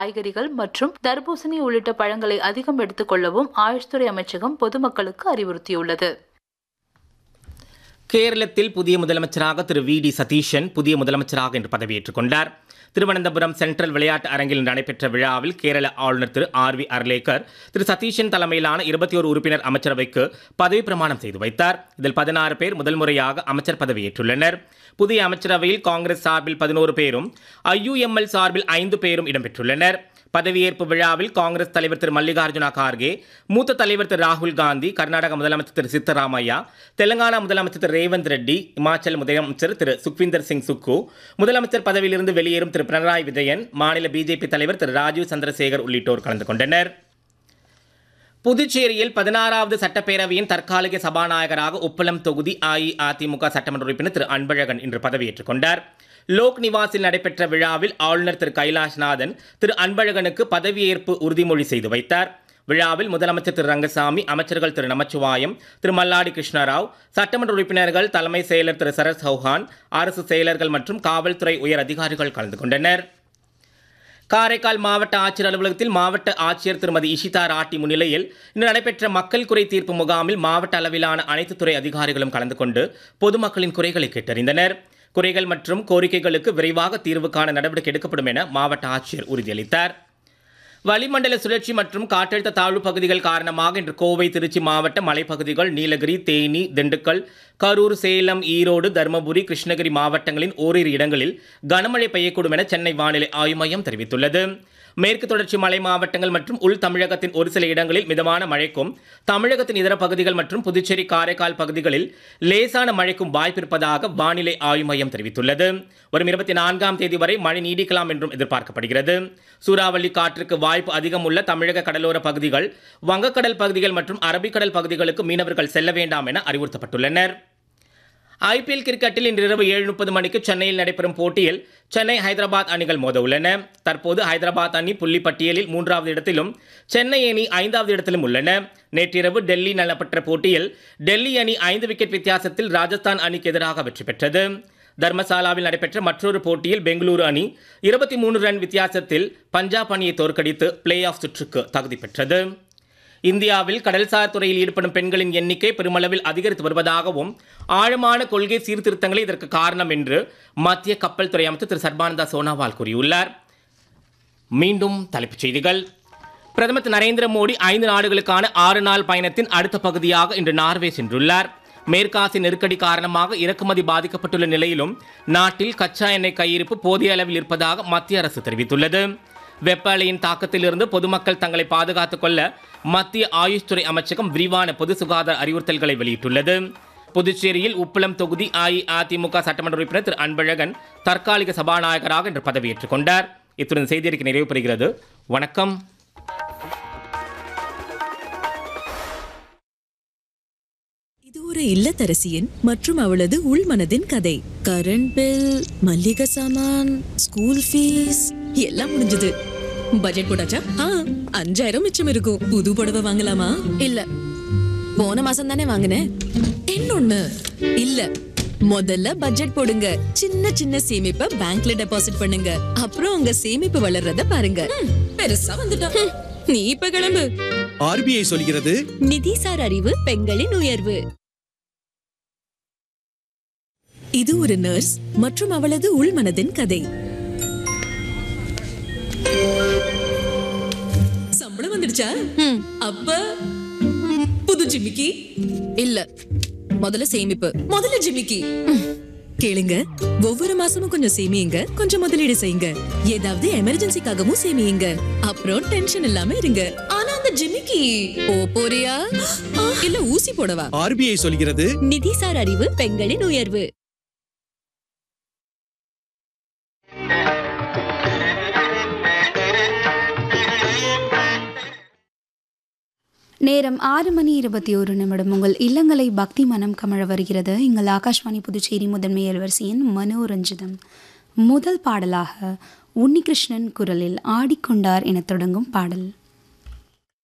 காய்கறிகள் மற்றும் தர்பூசணி உள்ளிட்ட பழங்களை அதிகம் எடுத்துக்கொள்ளவும் ஆயுஷ் துறை அமைச்சகம் பொதுமக்களுக்கு அறிவுறுத்தியுள்ளது கேரளத்தில் புதிய முதலமைச்சராக திரு வி டி சதீஷன் புதிய முதலமைச்சராக இன்று பதவியேற்றுக் கொண்டார் திருவனந்தபுரம் சென்ட்ரல் விளையாட்டு அரங்கில் நடைபெற்ற விழாவில் கேரள ஆளுநர் திரு ஆர் வி அர்லேக்கர் திரு சதீஷன் தலைமையிலான இருபத்தி ஒரு உறுப்பினர் அமைச்சரவைக்கு பதவி பிரமாணம் செய்து வைத்தார் இதில் பதினாறு பேர் முதல் முறையாக அமைச்சர் பதவியேற்றுள்ளனர் புதிய அமைச்சரவையில் காங்கிரஸ் சார்பில் பதினோரு பேரும் ஐயுஎம்எல் சார்பில் ஐந்து பேரும் இடம்பெற்றுள்ளனர் பதவியேற்பு விழாவில் காங்கிரஸ் தலைவர் திரு மல்லிகார்ஜுனா கார்கே மூத்த தலைவர் திரு ராகுல் காந்தி கர்நாடக முதலமைச்சர் திரு சித்தராமையா தெலுங்கானா முதலமைச்சர் திரு ரேவந்த் ரெட்டி இமாச்சல் முதலமைச்சர் திரு சுக்விந்தர் சிங் சுக்கு முதலமைச்சர் பதவியிலிருந்து வெளியேறும் திரு பினராயி விஜயன் மாநில பிஜேபி தலைவர் திரு ராஜீவ் சந்திரசேகர் உள்ளிட்டோர் கலந்து கொண்டனர் புதுச்சேரியில் பதினாறாவது சட்டப்பேரவையின் தற்காலிக சபாநாயகராக உப்பளம் தொகுதி அஇஅதிமுக சட்டமன்ற உறுப்பினர் திரு அன்பழகன் இன்று பதவியேற்றுக் கொண்டார் லோக் நிவாஸில் நடைபெற்ற விழாவில் ஆளுநர் திரு கைலாஷ்நாதன் திரு அன்பழகனுக்கு பதவியேற்பு உறுதிமொழி செய்து வைத்தார் விழாவில் முதலமைச்சர் திரு ரங்கசாமி அமைச்சர்கள் திரு நமச்சிவாயம் திரு மல்லாடி கிருஷ்ணராவ் சட்டமன்ற உறுப்பினர்கள் தலைமை செயலர் திரு சரத் சௌஹான் அரசு செயலர்கள் மற்றும் காவல்துறை உயர் அதிகாரிகள் கலந்து கொண்டனர் காரைக்கால் மாவட்ட ஆட்சியர் அலுவலகத்தில் மாவட்ட ஆட்சியர் திருமதி இஷிதா ராட்டி முன்னிலையில் இன்று நடைபெற்ற மக்கள் குறை தீர்ப்பு முகாமில் மாவட்ட அளவிலான அனைத்து துறை அதிகாரிகளும் கலந்து கொண்டு பொதுமக்களின் குறைகளை கேட்டறிந்தனர் குறைகள் மற்றும் கோரிக்கைகளுக்கு விரைவாக தீர்வு காண நடவடிக்கை எடுக்கப்படும் என மாவட்ட ஆட்சியர் உறுதியளித்தார் வளிமண்டல சுழற்சி மற்றும் காற்றழுத்த தாழ்வு பகுதிகள் காரணமாக இன்று கோவை திருச்சி மாவட்ட மலைப்பகுதிகள் நீலகிரி தேனி திண்டுக்கல் கரூர் சேலம் ஈரோடு தருமபுரி கிருஷ்ணகிரி மாவட்டங்களின் ஓரிரு இடங்களில் கனமழை பெய்யக்கூடும் என சென்னை வானிலை ஆய்வு மையம் தெரிவித்துள்ளது மேற்கு தொடர்ச்சி மலை மாவட்டங்கள் மற்றும் உள் தமிழகத்தின் ஒரு சில இடங்களில் மிதமான மழைக்கும் தமிழகத்தின் இதர பகுதிகள் மற்றும் புதுச்சேரி காரைக்கால் பகுதிகளில் லேசான மழைக்கும் வாய்ப்பிருப்பதாக வானிலை ஆய்வு மையம் தெரிவித்துள்ளது வரும் இருபத்தி நான்காம் தேதி வரை மழை நீடிக்கலாம் என்றும் எதிர்பார்க்கப்படுகிறது சூறாவளி காற்றுக்கு வாய்ப்பு அதிகம் உள்ள தமிழக கடலோர பகுதிகள் வங்கக்கடல் பகுதிகள் மற்றும் அரபிக்கடல் பகுதிகளுக்கு மீனவர்கள் செல்ல வேண்டாம் என அறிவுறுத்தப்பட்டுள்ளனர் ஐபிஎல் கிரிக்கெட்டில் இன்று இரவு ஏழு முப்பது மணிக்கு சென்னையில் நடைபெறும் போட்டியில் சென்னை ஹைதராபாத் அணிகள் மோத உள்ளன தற்போது ஹைதராபாத் அணி புள்ளி பட்டியலில் மூன்றாவது இடத்திலும் சென்னை அணி ஐந்தாவது இடத்திலும் உள்ளன நேற்றிரவு டெல்லி நடைபெற்ற போட்டியில் டெல்லி அணி ஐந்து விக்கெட் வித்தியாசத்தில் ராஜஸ்தான் அணிக்கு எதிராக வெற்றி பெற்றது தர்மசாலாவில் நடைபெற்ற மற்றொரு போட்டியில் பெங்களூரு அணி இருபத்தி மூணு ரன் வித்தியாசத்தில் பஞ்சாப் அணியை தோற்கடித்து பிளே ஆஃப் சுற்றுக்கு தகுதி பெற்றது இந்தியாவில் கடல்சார் துறையில் ஈடுபடும் பெண்களின் எண்ணிக்கை பெருமளவில் அதிகரித்து வருவதாகவும் ஆழமான கொள்கை சீர்திருத்தங்களே இதற்கு காரணம் என்று மத்திய கப்பல் துறை அமைச்சர் திரு சர்பானந்தா சோனாவால் கூறியுள்ளார் மீண்டும் தலைப்புச் செய்திகள் பிரதமர் திரு நரேந்திர மோடி ஐந்து நாடுகளுக்கான ஆறு நாள் பயணத்தின் அடுத்த பகுதியாக இன்று நார்வே சென்றுள்ளார் மேற்காசிய நெருக்கடி காரணமாக இறக்குமதி பாதிக்கப்பட்டுள்ள நிலையிலும் நாட்டில் கச்சா எண்ணெய் கையிருப்பு போதிய அளவில் இருப்பதாக மத்திய அரசு தெரிவித்துள்ளது வெப்ப அலையின் தாக்கத்திலிருந்து பொதுமக்கள் தங்களை பாதுகாத்துக் கொள்ள மத்திய ஆயுஷ் துறை அமைச்சகம் விரிவான பொது சுகாதார அறிவுறுத்தல்களை வெளியிட்டுள்ளது புதுச்சேரியில் உப்பளம் தொகுதி அஇஅதிமுக சட்டமன்ற உறுப்பினர் திரு அன்பழகன் தற்காலிக சபாநாயகராக இன்று பதவியேற்றுக் கொண்டார் இத்துடன் செய்தியறிக்கை நிறைவு பெறுகிறது வணக்கம் இது ஒரு இல்லத்தரசியின் மற்றும் அவளது உள்மனதின் கதை கரண்ட் பில் மல்லிகை சாமான் ஸ்கூல் ஃபீஸ் எல்லாம் முடிஞ்சது பட்ஜெட் போட்டாச்சா ஆ அஞ்சாயிரம் மிச்சம் இருக்கும் புது புடவை வாங்கலாமா இல்ல போன மாசம் தானே வாங்கினேன் இன்னொன்னு இல்ல முதல்ல பட்ஜெட் போடுங்க சின்ன சின்ன சேமிப்பை பேங்க்ல டெபாசிட் பண்ணுங்க அப்புறம் உங்க சேமிப்பு வளர்றத பாருங்க பெருசா வந்துட்டா நீ இப்ப கிளம்பு ஆர்பிஐ சொல்கிறது நிதிசார் அறிவு பெண்களின் உயர்வு இது ஒரு நர்ஸ் மற்றும் அவளது உள்மனதின் கதை சம்பளம் வந்துடுச்சா அப்ப புது ஜிமிக்கி இல்ல முதல்ல சேமிப்பு முதல்ல ஜிமிக்கி கேளுங்க ஒவ்வொரு மாசமும் கொஞ்சம் சேமியுங்க கொஞ்சம் முதலீடு செய்யுங்க ஏதாவது எமர்ஜென்சிக்காகவும் சேமியுங்க அப்புறம் டென்ஷன் இல்லாம இருங்க ஆனா அந்த ஜிமிக்கி போ போறியா ஆ, இல்ல ஊசி போடவா ஆர்பிஐ சொல்கிறது நிதிசார் அறிவு பெண்களின் உயர்வு நேரம் ஆறு மணி இருபத்தி ஒரு நிமிடம் உங்கள் இல்லங்களை பக்தி மனம் கமழ வருகிறது எங்கள் ஆகாஷ்வாணி புதுச்சேரி முதன்மை அலுவரிசையின் மனோரஞ்சிதம் முதல் பாடலாக உன்னிகிருஷ்ணன் குரலில் ஆடிக்கொண்டார் என தொடங்கும் பாடல்